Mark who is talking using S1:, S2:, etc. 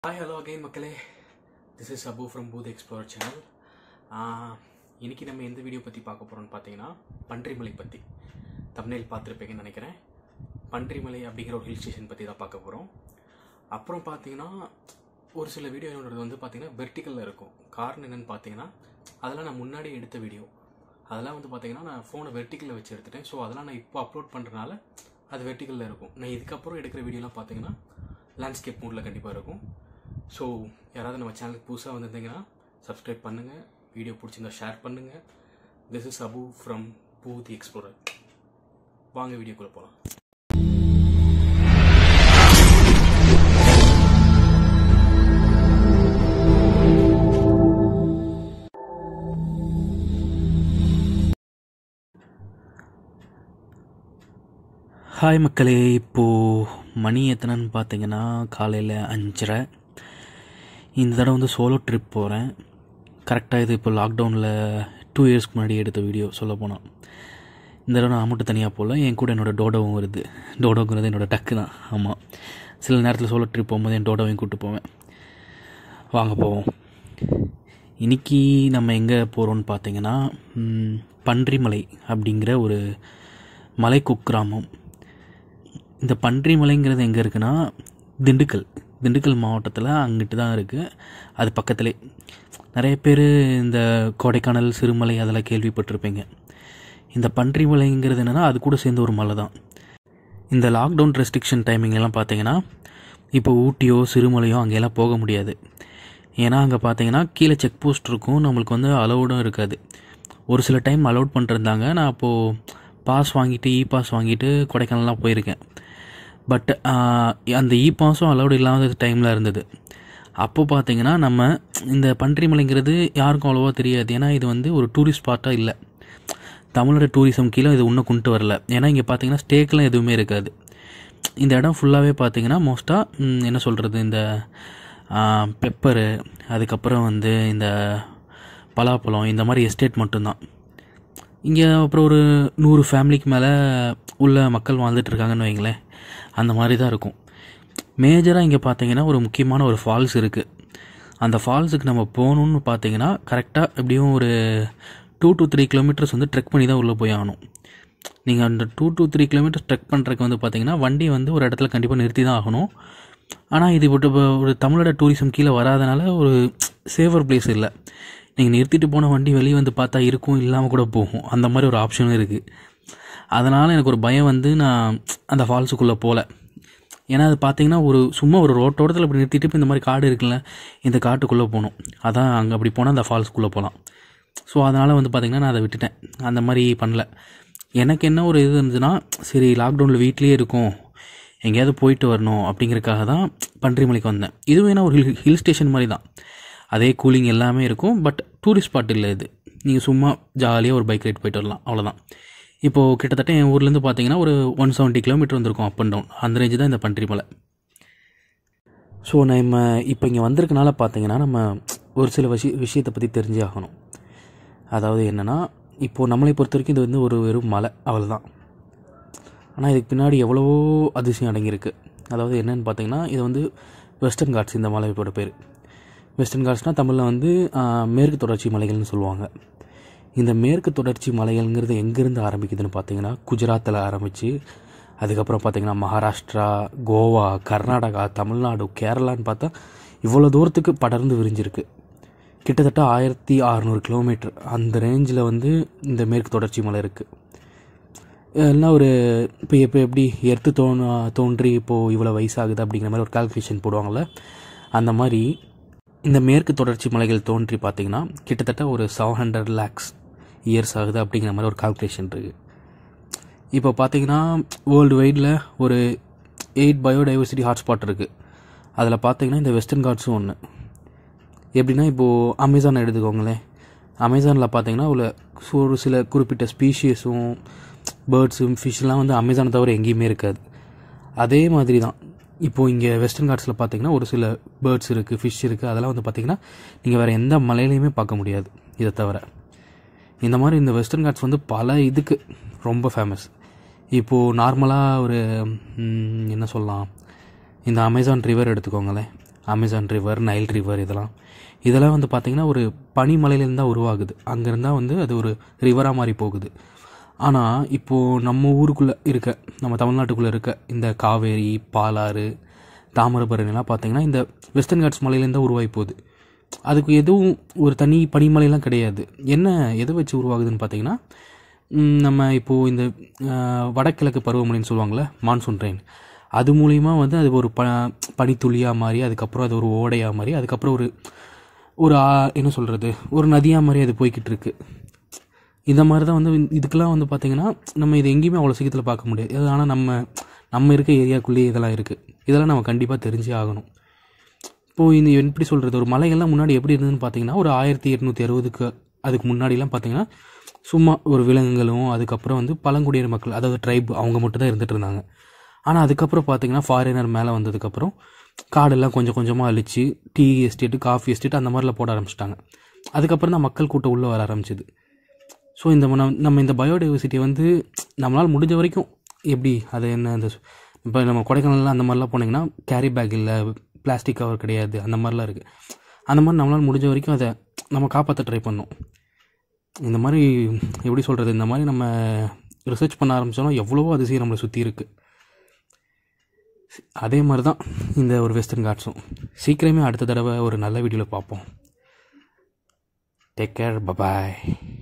S1: hi hello again மக்களே this is Abu from பூத் explore channel இன்றைக்கி நம்ம எந்த வீடியோ பற்றி பார்க்க போகிறோம்னு பார்த்தீங்கன்னா பன்றிமலை பற்றி தமிழில் பார்த்துருப்பீங்கன்னு நினைக்கிறேன் பன்றிமலை அப்படிங்கிற ஒரு ஹில் ஸ்டேஷன் பற்றி தான் பார்க்க போகிறோம் அப்புறம் பார்த்தீங்கன்னா ஒரு சில வீடியோ என்னோடது வந்து பார்த்தீங்கன்னா வெர்டிக்கலில் இருக்கும் காரணம் என்னென்னு பார்த்தீங்கன்னா அதெல்லாம் நான் முன்னாடி எடுத்த வீடியோ அதெல்லாம் வந்து பார்த்தீங்கன்னா நான் ஃபோனை வெர்டிக்கலில் வச்சு எடுத்துட்டேன் ஸோ அதெல்லாம் நான் இப்போ அப்லோட் பண்ணுறனால அது வெர்டிக்கலில் இருக்கும் நான் இதுக்கப்புறம் எடுக்கிற வீடியோலாம் பார்த்தீங்கன்னா லேண்ட்ஸ்கேப் மூடில் கண்டிப்பாக இருக்கும் ஸோ யாராவது நம்ம சேனலுக்கு புதுசாக வந்திருந்தீங்கன்னா சப்ஸ்கிரைப் பண்ணுங்கள் வீடியோ பிடிச்சிருந்தா ஷேர் பண்ணுங்கள் திஸ் இஸ் அபு ஃப்ரம் பூத் எக்ஸ்ப்ளோரர் வாங்க வீடியோக்குள்ளே போகலாம் ஹாய் மக்களே இப்போது மணி எத்தனைன்னு பார்த்தீங்கன்னா காலையில் அஞ்சரை இந்த தடவை வந்து சோலோ ட்ரிப் போகிறேன் கரெக்டாக இது இப்போ லாக்டவுனில் டூ இயர்ஸ்க்கு முன்னாடி எடுத்த வீடியோ சொல்ல போனால் இந்த தடவை நான் மட்டும் தனியாக போகல என் கூட என்னோடய டோடோவும் வருது டோடோங்கிறது என்னோடய டக்கு தான் ஆமாம் சில நேரத்தில் சோலோ ட்ரிப் போகும்போது என் டோடோவையும் கூப்பிட்டு போவேன் வாங்க போவோம் இன்றைக்கி நம்ம எங்கே போகிறோம்னு பார்த்தீங்கன்னா ம், பன்றிமலை அப்படிங்கிற ஒரு மலை குக்கிராமம் இந்த பன்றிமலைங்கிறது எங்கே இருக்குன்னா திண்டுக்கல் திண்டுக்கல் மாவட்டத்தில் அங்கிட்டு தான் இருக்குது அது பக்கத்திலே நிறைய பேர் இந்த கொடைக்கானல் சிறுமலை அதெல்லாம் கேள்விப்பட்டிருப்பீங்க இந்த பன்றிமலைங்கிறது என்னென்னா அது கூட சேர்ந்த ஒரு மலை தான் இந்த லாக்டவுன் ரெஸ்ட்ரிக்ஷன் டைமிங் எல்லாம் பார்த்தீங்கன்னா இப்போ ஊட்டியோ சிறுமலையோ அங்கெல்லாம் போக முடியாது ஏன்னா அங்கே பார்த்தீங்கன்னா கீழே செக் போஸ்ட் இருக்கும் நம்மளுக்கு வந்து அலௌடும் இருக்காது ஒரு சில டைம் அலௌட் பண்ணிருந்தாங்க நான் அப்போது பாஸ் வாங்கிட்டு இ பாஸ் வாங்கிட்டு கொடைக்கானல்லாம் போயிருக்கேன் பட் அந்த இ பாஸும் அலௌடு இல்லாத டைமில் இருந்தது அப்போ பார்த்தீங்கன்னா நம்ம இந்த பன்றிமலைங்கிறது யாருக்கும் அவ்வளோவா தெரியாது ஏன்னா இது வந்து ஒரு டூரிஸ்ட் ஸ்பாட்டாக இல்லை தமிழோட டூரிசம் கீழே இது இன்னும் கொண்டு வரல ஏன்னா இங்கே பார்த்தீங்கன்னா ஸ்டேக்கெலாம் எதுவுமே இருக்காது இந்த இடம் ஃபுல்லாகவே பார்த்தீங்கன்னா மோஸ்ட்டாக என்ன சொல்கிறது இந்த பெப்பரு அதுக்கப்புறம் வந்து இந்த பலாப்பழம் இந்த மாதிரி எஸ்டேட் மட்டும்தான் இங்கே அப்புறம் ஒரு நூறு ஃபேமிலிக்கு மேலே உள்ள மக்கள் வாழ்ந்துட்டு இருக்காங்கன்னு வைங்களேன் அந்த மாதிரி தான் இருக்கும் மேஜராக இங்கே பார்த்தீங்கன்னா ஒரு முக்கியமான ஒரு ஃபால்ஸ் இருக்குது அந்த ஃபால்ஸுக்கு நம்ம போகணுன்னு பார்த்தீங்கன்னா கரெக்டாக எப்படியும் ஒரு டூ to த்ரீ கிலோமீட்டர்ஸ் வந்து ட்ரெக் பண்ணி தான் உள்ளே போய் ஆகணும் நீங்கள் அந்த two to three kilometres trek பண்ணுறதுக்கு வந்து பார்த்தீங்கன்னா வண்டி வந்து ஒரு இடத்துல கண்டிப்பாக நிறுத்தி தான் ஆகணும் ஆனால் இது இப்போ இப்போ ஒரு தமிழோட டூரிசம் கீழே வராதனால ஒரு சேஃபர் பிளேஸ் இல்லை நீங்கள் நிறுத்திட்டு போன வண்டி வெளியே வந்து பார்த்தா இருக்கும் இல்லாமல் கூட போகும் அந்த மாதிரி ஒரு ஆப்ஷனும் இருக்குது அதனால் எனக்கு ஒரு பயம் வந்து நான் அந்த ஃபால்ஸுக்குள்ளே போகல ஏன்னா அது பார்த்தீங்கன்னா ஒரு சும்மா ஒரு ரோட்டோரத்தில் இப்படி நிறுத்திட்டு இப்போ இந்த மாதிரி காடு இருக்குல்ல இந்த காட்டுக்குள்ளே போகணும் அதான் அங்கே அப்படி போனால் அந்த ஃபால்ஸ்க்குள்ளே போகலாம் ஸோ அதனால் வந்து பார்த்திங்கன்னா நான் அதை விட்டுட்டேன் அந்த மாதிரி பண்ணல எனக்கு என்ன ஒரு இது இருந்துச்சுன்னா சரி லாக்டவுனில் வீட்லேயே இருக்கும் எங்கேயாவது போயிட்டு வரணும் அப்படிங்கிறதுக்காக தான் பன்றிமலைக்கு வந்தேன் இதுவும் என்ன ஒரு ஹில் ஹில் ஸ்டேஷன் மாதிரி தான் அதே கூலிங் எல்லாமே இருக்கும் பட் டூரிஸ்ட் ஸ்பாட் இல்லை இது நீங்கள் சும்மா ஜாலியாக ஒரு பைக் ரைட் போயிட்டு வரலாம் அவ்வளோதான் இப்போது கிட்டத்தட்ட என் ஊர்லேருந்து பார்த்தீங்கன்னா ஒரு ஒன் செவன்ட்டி கிலோமீட்டர் வந்திருக்கும் அப் அண்ட் டவுன் அந்த ரேஞ்சு தான் இந்த பன்றிமலை ஸோ நம்ம இப்போ இங்கே வந்திருக்கனால பார்த்தீங்கன்னா நம்ம ஒரு சில விஷய விஷயத்தை பற்றி தெரிஞ்சே ஆகணும் அதாவது என்னென்னா இப்போது நம்மளை பொறுத்த வரைக்கும் இது வந்து ஒரு வெறும் மலை அவ்வளோதான் ஆனால் இதுக்கு பின்னாடி எவ்வளவோ அதிசயம் அடங்கியிருக்கு அதாவது என்னன்னு பார்த்தீங்கன்னா இது வந்து வெஸ்டர்ன் காட்ஸ் இந்த மலையோட பேர் வெஸ்டர்ன் காட்ஸ்னால் தமிழில் வந்து ஆஹ், மேற்கு தொடர்ச்சி மலைகள்னு சொல்லுவாங்க இந்த மேற்கு தொடர்ச்சி மலைகள்ங்கிறது எங்கேருந்து ஆரம்பிக்குதுன்னு பார்த்தீங்கன்னா குஜராத்தில் ஆரம்பித்து அதுக்கப்புறம் பார்த்தீங்கன்னா மகாராஷ்டிரா கோவா கர்நாடகா தமிழ்நாடு கேரளான்னு பார்த்தா இவ்வளோ தூரத்துக்கு படர்ந்து விரிஞ்சிருக்கு கிட்டத்தட்ட ஆயிரத்தி அறநூறு கிலோமீட்டர் அந்த ரேஞ்சில் வந்து இந்த மேற்கு தொடர்ச்சி மலை இருக்குது எல்லாம் ஒரு இப்போ இப்போ எப்படி எர்த்து தோண தோன்றி இப்போது இவ்வளோ வயசாகுது அப்படிங்கிற மாதிரி ஒரு கால்குலேஷன் போடுவாங்கள்ல அந்த மாதிரி இந்த மேற்கு தொடர்ச்சி மலைகள் தோன்றி பார்த்தீங்கன்னா கிட்டத்தட்ட ஒரு செவன் ஹண்ட்ரட் லேக்ஸ் இயர்ஸ் ஆகுது அப்படிங்கிற மாதிரி ஒரு கால்குலேஷன் இருக்குது இப்போ பார்த்தீங்கன்னா வேர்ல்டு வைடில் ஒரு எயிட் பயோடைவர்சிட்டி ஹாட்ஸ்பாட் இருக்குது அதில் பார்த்தீங்கன்னா இந்த வெஸ்டர்ன் காட்ஸும் ஒன்று எப்படின்னா இப்போது அமேசான் எடுத்துக்கோங்களேன் அமேசானில் பார்த்தீங்கன்னா உள்ள ஒரு சில குறிப்பிட்ட ஸ்பீஷியஸும் பேர்ட்ஸும் ஃபிஷ்லாம் வந்து அமேசானை தவிர எங்கேயுமே இருக்காது அதே மாதிரி தான் இப்போது இங்கே வெஸ்டர்ன் காட்ஸில் பார்த்தீங்கன்னா ஒரு சில பேர்ட்ஸ் இருக்குது ஃபிஷ் இருக்குது அதெல்லாம் வந்து பார்த்தீங்கன்னா நீங்கள் வேறு எந்த மலையிலையுமே பார்க்க முடியாது இதை தவிர இந்த மாதிரி இந்த வெஸ்டர்ன் காட்ஸ் வந்து பல இதுக்கு ரொம்ப ஃபேமஸ் இப்போது நார்மலாக ஒரு ம், என்ன சொல்லலாம் இந்த அமேசான் ரிவர் எடுத்துக்கோங்களேன் அமேசான் ரிவர் நைல் ரிவர் இதெல்லாம் இதெல்லாம் வந்து பார்த்திங்கன்னா ஒரு பனிமலையிலேருந்து தான் உருவாகுது அங்கேருந்தால் வந்து அது ஒரு ரிவராக மாதிரி போகுது ஆனால் இப்போது நம்ம ஊருக்குள்ளே இருக்க நம்ம தமிழ்நாட்டுக்குள்ளே இருக்க இந்த காவேரி பாலாறு தாமிரபரணிலாம் பார்த்திங்கன்னா இந்த வெஸ்டர்ன் காட்ஸ் மலையிலேருந்து தான் உருவாகி போகுது அதுக்கு எதுவும் ஒரு தனி பனிமலைலாம் கிடையாது என்ன எதை வச்சு உருவாகுதுன்னு பார்த்தீங்கன்னா ம், நம்ம இப்போது இந்த ஆஹ், வடகிழக்கு பருவமழைன்னு சொல்லுவாங்கள்ல மான்சூன் ரெயின் அது மூலிமா வந்து அது ஒரு ப பனித்துளியாக மாறி அதுக்கப்புறம் அது ஒரு ஓடையாக மாறி அதுக்கப்புறம் ஒரு ஒரு ஆ- என்ன சொல்கிறது ஒரு நதியாக மாதிரி அது போய்கிட்டு இருக்கு இந்த மாதிரி தான் வந்து இதுக்கெல்லாம் வந்து பார்த்திங்கன்னா நம்ம இது எங்கேயுமே அவ்வளோ சீக்கிரத்தில் பார்க்க முடியாது இது ஆனால் நம்ம நம்ம இருக்க ஏரியாக்குள்ளேயே இதெல்லாம் இருக்குது இதெல்லாம் நம்ம கண்டிப்பாக தெரிஞ்சே ஆகணும் இப்போது இந்த எப்படி சொல்கிறது ஒரு மலைகள்லாம் முன்னாடி எப்படி இருந்ததுன்னு பார்த்தீங்கன்னா ஒரு ஆயிரத்தி எட்நூற்றி அறுபதுக்கு அதுக்கு முன்னாடிலாம் பார்த்தீங்கன்னா சும்மா ஒரு விலங்குகளும் அதுக்கப்புறம் வந்து பழங்குடியினர் மக்கள் அதாவது ட்ரைப் அவங்க மட்டும் தான் இருந்துட்டு இருந்தாங்க ஆனால் அதுக்கப்புறம் பார்த்தீங்கன்னா ஃபாரினர் மேலே வந்ததுக்கப்புறம் காடெல்லாம் கொஞ்சம் கொஞ்சமாக அழிச்சு டீ எஸ்டேட்டு காஃபி எஸ்டேட் அந்த மாதிரிலாம் போட ஆரம்பிச்சிட்டாங்க அதுக்கப்புறம் தான் மக்கள் கூட்டம் உள்ளே வர ஆரம்பிச்சது ஸோ இந்த நம்ம- நம்ம இந்த பயோடைவர்சிட்டியை வந்து நம்மளால் முடிஞ்ச வரைக்கும் எப்படி அது என்ன அந்த இப்போ நம்ம கொடைக்கானல்லாம் அந்த மாதிரிலாம் போனீங்கன்னா கேரி பேக் இல்லை பிளாஸ்டிக் கவர் கிடையாது அந்த மாதிரிலாம் இருக்குது அந்த மாதிரி நம்மளால் முடிஞ்ச வரைக்கும் அதை நம்ம காப்பாற்ற ட்ரை பண்ணோம் இந்த மாதிரி எப்படி சொல்கிறது இந்த மாதிரி நம்ம ரிசர்ச் பண்ண ஆரம்பித்தோம்னா எவ்வளவோ அதிசயம் நம்மளை சுற்றி இருக்குது அதே மாதிரி தான் இந்த ஒரு வெஸ்டர்ன் காட்ஸும் சீக்கிரமே அடுத்த தடவை ஒரு நல்ல வீடியோவில் பார்ப்போம் டேக் கேர் பபாய்